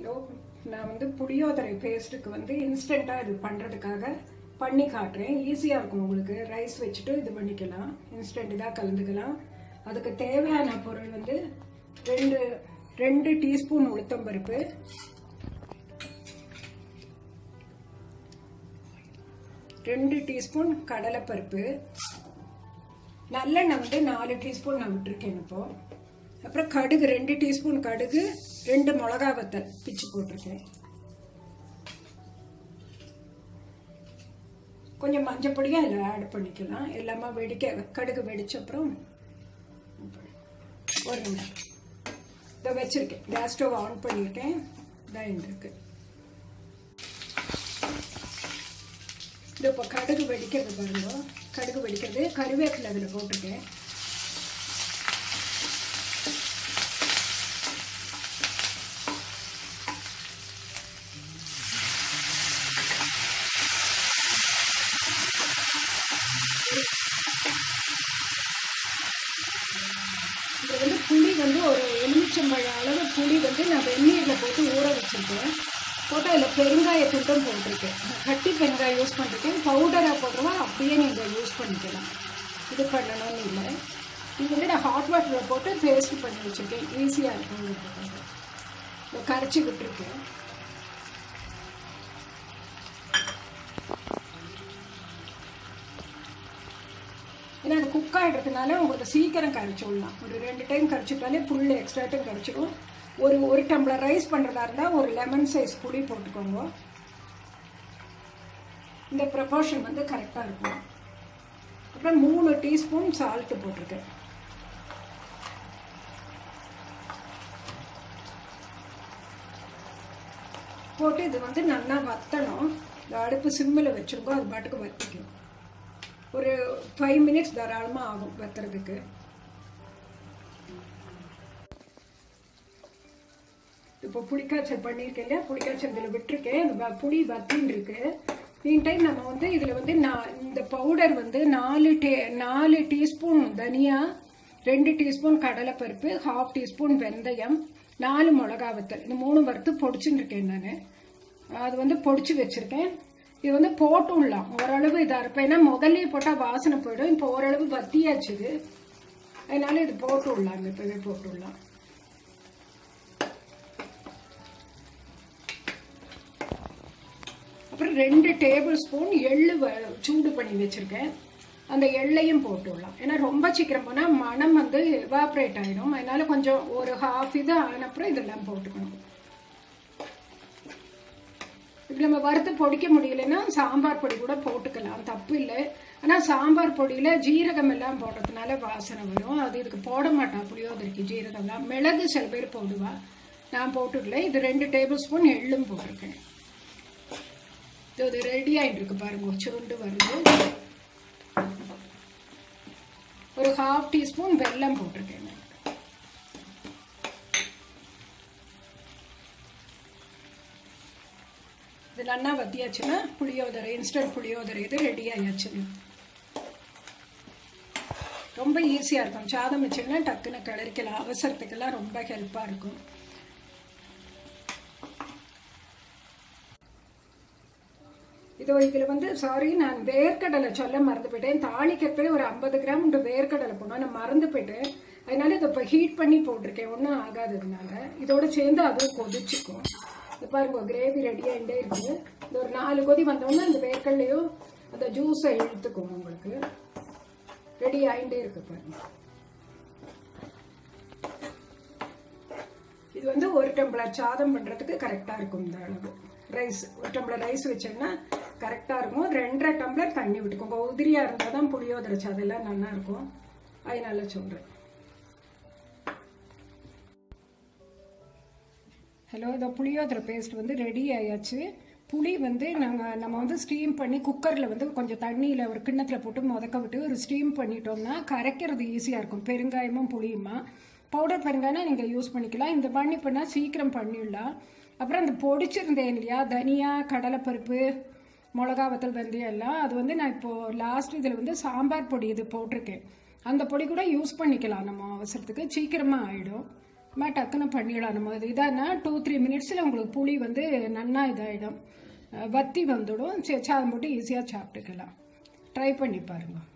Hello நான் வந்து புளியோதரை பேஸ்ட்டுக்கு வந்து இன்ஸ்டண்ட்டாக இது பண்ணுறதுக்காக பண்ணி காட்டுறேன் ஈஸியாக இருக்கும் உங்களுக்கு ரைஸ் வச்சுட்டு இது பண்ணிக்கலாம் இன்ஸ்டன்ட் இதாக கலந்துக்கலாம் அதுக்கு தேவையான பொருள் வந்து ரெண்டு ரெண்டு டீஸ்பூன் உளுத்தம்பருப்பு ரெண்டு டீஸ்பூன் கடலைப்பருப்பு நல்லெண்ணெய் வந்து நாலு டீஸ்பூன் நான் விட்டுருக்கேன் இப்போ அப்புறம் கடுகு ரெண்டு டீஸ்பூன் கடுகு ரெண்டு மிளகா வத்தல் பிச்சு போட்டிருக்கேன் கொஞ்சம் மஞ்சப்பொடியும் அதில் ஆட் பண்ணிக்கலாம் எல்லாமே வெடிக்க கடுகு வெடிச்ச அப்புறம் ஒரு நிமிஷம் இதை வச்சுருக்கேன் கேஸ் ஸ்டவ் ஆன் பண்ணியிருக்கேன் இதான் இருக்கு இது இப்போ கடுகு வெடிக்கிறது பாருங்க கடுகு வெடிக்கிறது கருவேப்பிலை அதில் போட்டிருக்கேன் இது வந்து புளி வந்து ஒரு எலுமிச்சம்பழ அளவு புளி வந்து நான் வெந்நீரில் போட்டு ஊற வச்சுருக்கேன் போட்டு அதில் பெருங்காயத்துட்டும் போட்டிருக்கேன் கட்டி பெருங்காயம் யூஸ் பண்ணிருக்கேன் பவுடராக போடுறவா அப்படியே நீங்கள் யூஸ் பண்ணிக்கலாம் இது பண்ணணும்னு இல்லை இது வந்து நான் ஹாட் வாட்டரில் போட்டு பேஸ்ட் பண்ணி வச்சுருக்கேன் ஈஸியாக இருக்கும் இதை கரைச்சி விட்டுருக்கேன் ஏன்னா அது குக் ஆகிடுறதுனால உங்களுக்கு சீக்கிரம் கரைச்சி விடலாம் ஒரு ரெண்டு டைம் கரைச்சிட்டாலே ஃபுல் எக்ஸ்ட்ரா டைம் கரைச்சிடும் ஒரு ஒரு டம்ளர் ரைஸ் பண்ணுறதா இருந்தால் ஒரு லெமன் சைஸ் புளி போட்டுக்கோங்க இந்த ப்ரப்போர்ஷன் வந்து கரெக்டாக இருக்கும் அப்புறம் மூணு டீஸ்பூன் சால்ட்டு போட்டிருக்கேன் போட்டு இது வந்து நல்லா வத்தணும் இந்த அடுப்பு சிம்மில் வச்சுருக்கோம் அது பாட்டுக்கு வத்திக்கும் ஒரு ஃபைவ் மினிட்ஸ் தாராளமாக ஆகும் வத்துறதுக்கு இப்போ புளிக்காய்ச்சல் பண்ணியிருக்கேன் இல்லையா புளிக்காய்ச்சல் இதில் விட்டுருக்கேன் அந்த வ- புளி வத்தின்னு இருக்கு மீன் டைம் நம்ம வந்து இதில் வந்து நான் இந்த பவுடர் வந்து நாலு டே நாலு டீஸ்பூன் தனியா ரெண்டு டீஸ்பூன் கடலைப்பருப்பு ஹாஃப் டீஸ்பூன் வெந்தயம் நாலு மிளகா வத்தல் இந்த மூணு வறுத்து பொடிச்சுன்னு இருக்கேன் நான் அது வந்து பொடிச்சு வச்சிருக்கேன் இது வந்து போட்டு விடலாம் ஓரளவு இதாக இருப்பேன் ஏன்னா முதல்லயே போட்டால் வாசனை போயிடும் இப்போ ஓரளவு வத்தியாச்சு இது அதனால இது போட்டு விடலாம் இப்போவே போட்டு விடலாம் அப்புறம் ரெண்டு டேபிள் ஸ்பூன் எள்ளு வ- சூடு பண்ணி வச்சிருக்கேன் அந்த எள்ளையும் போட்டு விடலாம் ஏன்னா ரொம்ப சீக்கிரம் போனால் மனம் வந்து எவாப்ரேட் ஆகிடும் அதனால கொஞ்சம் ஒரு ஹாஃப் இது ஆன அப்புறம் இதெல்லாம் போட்டுக்கணும் இப்படி நம்ம வறுத்து பொடிக்க முடியலன்னா சாம்பார் பொடி கூட போட்டுக்கலாம் தப்பு இல்லை ஆனால் சாம்பார் பொடியில் ஜீரகம் எல்லாம் போடுறதுனால வாசனை வரும் அது இதுக்கு போட மாட்டான் புளியோதரைக்கு ஜீரகம்லாம் மிளகு சில பேர் போடுவா நான் போட்டுக்கல இது ரெண்டு டேபிள் ஸ்பூன் எள்ளும் போட்டிருக்கேன் இது இது ரெடி ஆகிட்டு இருக்கு பாருங்க சுருண்டு வருது ஒரு ஹாஃப் டீஸ்பூன் வெல்லம் போட்டிருக்கேன் நான். இது நல்லா வத்தியாச்சுன்னா புளியோதரை இன்ஸ்டன்ட் புளியோதரை இது ரெடி ஆயாச்சுங்க ரொம்ப ஈஸியாக இருக்கும் சாதம் வச்சிங்கன்னா டக்குன்னு கிளறிக்கலாம் அவசரத்துக்கெல்லாம் ரொம்ப ஹெல்ப்பாக இருக்கும் இது இதில் வந்து சாரி நான் வேர்க்கடலை சொல்ல மறந்து போயிட்டேன் தாளிக்கப்பே ஒரு ஐம்பது கிராம் இந்த வேர்க்கடலை போனோம் நான் மறந்து போயிட்டேன் அதனால இதை இப்போ ஹீட் பண்ணி போட்டிருக்கேன் ஒன்றும் ஆகாததுனால இதோட சேர்ந்து அதுவும் கொதிச்சுக்கும் இது பாருங்க கிரேவி ரெடி ஆகிட்டே இருக்கு இந்த ஒரு நாலு கொதி வந்தோடனே அந்த வேர்க்கடலையும் அந்த ஜூஸை இழுத்துக்கும் உங்களுக்கு ரெடி ஆகிட்டே இருக்கு பாருங்க இது வந்து ஒரு டம்ளர் சாதம் பண்ணுறதுக்கு கரெக்டாக இருக்கும் இந்த அளவு ரைஸ் ஒரு டம்ளர் ரைஸ் வச்சோம்னா கரெக்டாக இருக்கும் ரெண்டரை டம்ளர் தண்ணி விட்டுக்கோங்க உதிரியாக இருந்தால் தான் புளியோதரை சாதெல்லாம் நல்லா இருக்கும் அதனால சொல்கிறேன் ஹலோ இந்த புளியோதரை பேஸ்ட் வந்து ரெடி ஆயாச்சு புளி வந்து நாங்கள் நம்ம வந்து ஸ்டீம் பண்ணி குக்கரில் வந்து கொஞ்சம் தண்ணியில் ஒரு கிண்ணத்தில் போட்டு முதக்க விட்டு ஒரு ஸ்டீம் பண்ணிட்டோம்னா கரைக்கிறது ஈஸியாக இருக்கும் பெருங்காயமும் புளியுமா பவுடர் பெருங்காயம் நீங்கள் யூஸ் பண்ணிக்கலாம் இந்த பண்ணி பண்ணால் சீக்கிரம் பண்ணிடலாம் அப்புறம் அந்த பொடிச்சிருந்தேன் இல்லையா தனியா கடலைப்பருப்பு மிளகா வத்தல் வெந்தயம் எல்லாம் அது வந்து நான் இப்போது லாஸ்ட் இதில் வந்து சாம்பார் பொடி இது போட்டிருக்கேன் அந்த பொடி கூட யூஸ் பண்ணிக்கலாம் நம்ம அவசரத்துக்கு சீக்கிரமாக ஆகிடும் அம்மா டக்குன்னு பண்ணிடலாம் நம்ம இது இதானா டூ த்ரீ மினிட்ஸில் உங்களுக்கு புளி வந்து நன்னா இதாகிடும் வத்தி வந்துடும் சே சாதம் போட்டு ஈஸியாக சாப்பிட்டுக்கலாம் ட்ரை பண்ணி பாருங்கள்